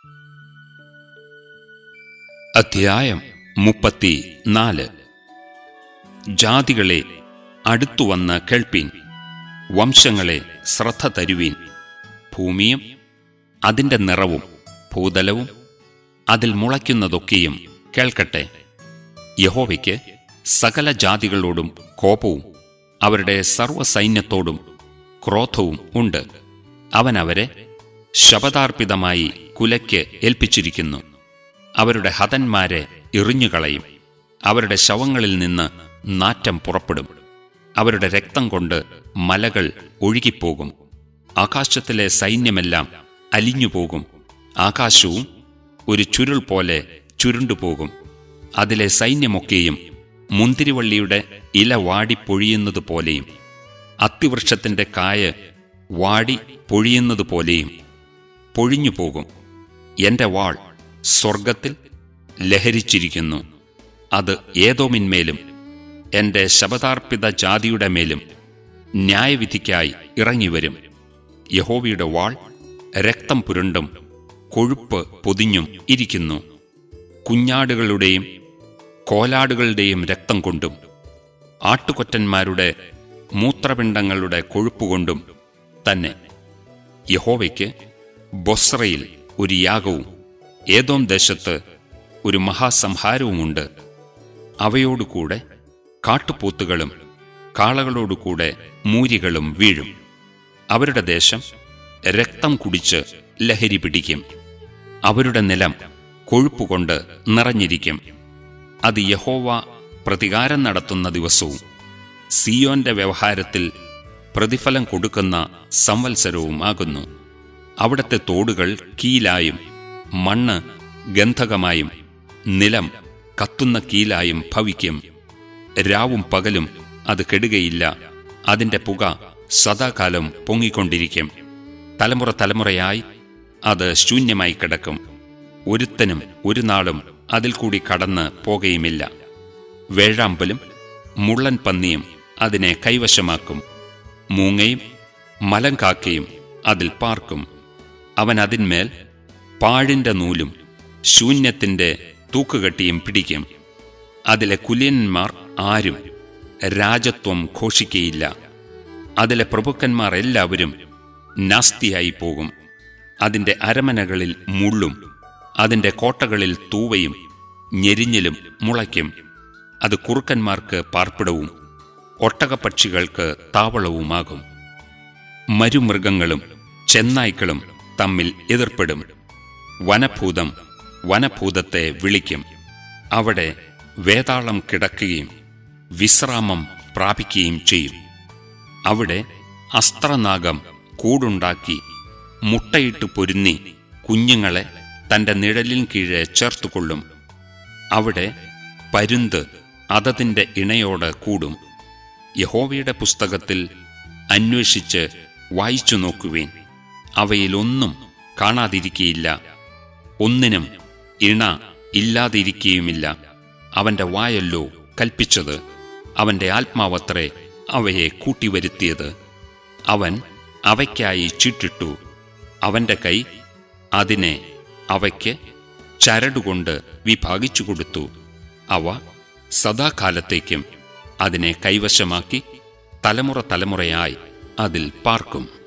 അധ്യായം മുപ്പത്തി നാല് ജാതികളെ അടുത്തുവന്ന് കേൾപ്പീൻ വംശങ്ങളെ ശ്രദ്ധ തരുവീൻ ഭൂമിയും അതിന്റെ നിറവും ഭൂതലവും അതിൽ മുളയ്ക്കുന്നതൊക്കെയും കേൾക്കട്ടെ യഹോവയ്ക്ക് സകല ജാതികളോടും കോപവും അവരുടെ സർവ്വസൈന്യത്തോടും ക്രോധവും ഉണ്ട് അവൻ അവരെ ശപഥാർപ്പിതമായി കുലയ്ക്ക് ഏൽപ്പിച്ചിരിക്കുന്നു അവരുടെ ഹതന്മാരെ എറിഞ്ഞുകളയും അവരുടെ ശവങ്ങളിൽ നിന്ന് നാറ്റം പുറപ്പെടും അവരുടെ രക്തം കൊണ്ട് മലകൾ ഒഴുകിപ്പോകും ആകാശത്തിലെ സൈന്യമെല്ലാം അലിഞ്ഞുപോകും ആകാശവും ഒരു ചുരുൾ പോലെ ചുരുണ്ടുപോകും അതിലെ സൈന്യമൊക്കെയും മുന്തിരിവള്ളിയുടെ ഇല വാടി പൊഴിയുന്നതുപോലെയും അത്തിവൃക്ഷത്തിന്റെ കായ് വാടി പൊഴിയുന്നതുപോലെയും പൊഴിഞ്ഞുപോകും എന്റെ വാൾ സ്വർഗത്തിൽ ലഹരിച്ചിരിക്കുന്നു അത് ഏതോമിന്മേലും എന്റെ ശബദാർപ്പിത ജാതിയുടെ മേലും ന്യായവിധിക്കായി ഇറങ്ങിവരും യഹോവയുടെ വാൾ രക്തം പുരണ്ടും കൊഴുപ്പ് പൊതിഞ്ഞും ഇരിക്കുന്നു കുഞ്ഞാടുകളുടെയും കോലാടുകളുടെയും രക്തം കൊണ്ടും ആട്ടുകൊറ്റന്മാരുടെ മൂത്രപിണ്ഡങ്ങളുടെ കൊഴുപ്പുകൊണ്ടും തന്നെ യഹോവയ്ക്ക് ബൊസ്രയിൽ ഒരു യാഗവും ഏതോം ദേശത്ത് ഒരു മഹാസംഹാരവുമുണ്ട് അവയോടുകൂടെ കാട്ടുപോത്തുകളും കാളകളോടുകൂടെ മൂരികളും വീഴും അവരുടെ ദേശം രക്തം കുടിച്ച് ലഹരി പിടിക്കും അവരുടെ നിലം കൊഴുപ്പുകൊണ്ട് നിറഞ്ഞിരിക്കും അത് യഹോവ പ്രതികാരം നടത്തുന്ന ദിവസവും സിയോന്റെ വ്യവഹാരത്തിൽ പ്രതിഫലം കൊടുക്കുന്ന സംവത്സരവും ആകുന്നു അവിടത്തെ തോടുകൾ കീലായും മണ്ണ് ഗന്ധകമായും നിലം കത്തുന്ന കീലായും ഭവിക്കും രാവും പകലും അത് കെടുകയില്ല അതിന്റെ പുക സദാകാലം പൊങ്ങിക്കൊണ്ടിരിക്കും തലമുറ തലമുറയായി അത് ശൂന്യമായി കിടക്കും ഒരുത്തനും ഒരു നാളും അതിൽ കൂടി കടന്ന് പോകുകയുമില്ല വേഴാമ്പലും മുള്ളൻ പന്നിയും അതിനെ കൈവശമാക്കും മൂങ്ങയും മലങ്കാക്കയും അതിൽ പാർക്കും അവൻ അതിന്മേൽ പാഴിന്റെ നൂലും ശൂന്യത്തിന്റെ തൂക്കുകെട്ടിയും പിടിക്കും അതിലെ കുലീനന്മാർ ആരും രാജത്വം ഘോഷിക്കയില്ല അതിലെ പ്രഭുക്കന്മാർ എല്ലാവരും നാസ്തിയായി പോകും അതിന്റെ അരമനകളിൽ മുള്ളും അതിന്റെ കോട്ടകളിൽ തൂവയും ഞെരിഞ്ഞിലും മുളയ്ക്കും അത് കുറുക്കന്മാർക്ക് പാർപ്പിടവും ഒട്ടകപ്പക്ഷികൾക്ക് താവളവുമാകും മരുമൃഗങ്ങളും ചെന്നായ്ക്കളും തമ്മിൽ എതിർപ്പെടും വനഭൂതം വനഭൂതത്തെ വിളിക്കും അവിടെ വേതാളം കിടക്കുകയും വിശ്രാമം പ്രാപിക്കുകയും ചെയ്യും അവിടെ അസ്ത്രനാഗം കൂടുണ്ടാക്കി മുട്ടയിട്ട് പൊരുന്നി കുഞ്ഞുങ്ങളെ തന്റെ നിഴലിൻ കീഴെ ചേർത്തുകൊള്ളും അവിടെ പരുന്ത് അതതിന്റെ ഇണയോട് കൂടും യഹോവയുടെ പുസ്തകത്തിൽ അന്വേഷിച്ച് വായിച്ചു നോക്കുവേൻ അവയിലൊന്നും കാണാതിരിക്കയില്ല ഒന്നിനും ഇണ ഇല്ലാതിരിക്കുകയുമില്ല അവന്റെ വായല്ലോ കൽപ്പിച്ചത് അവന്റെ ആത്മാവത്രേ അവയെ കൂട്ടിവരുത്തിയത് അവൻ അവയ്ക്കായി ചീട്ടിട്ടു അവന്റെ കൈ അതിനെ അവയ്ക്ക് ചരടുകൊണ്ട് വിഭാഗിച്ചു കൊടുത്തു അവ സദാകാലത്തേക്കും അതിനെ കൈവശമാക്കി തലമുറ തലമുറയായി അതിൽ പാർക്കും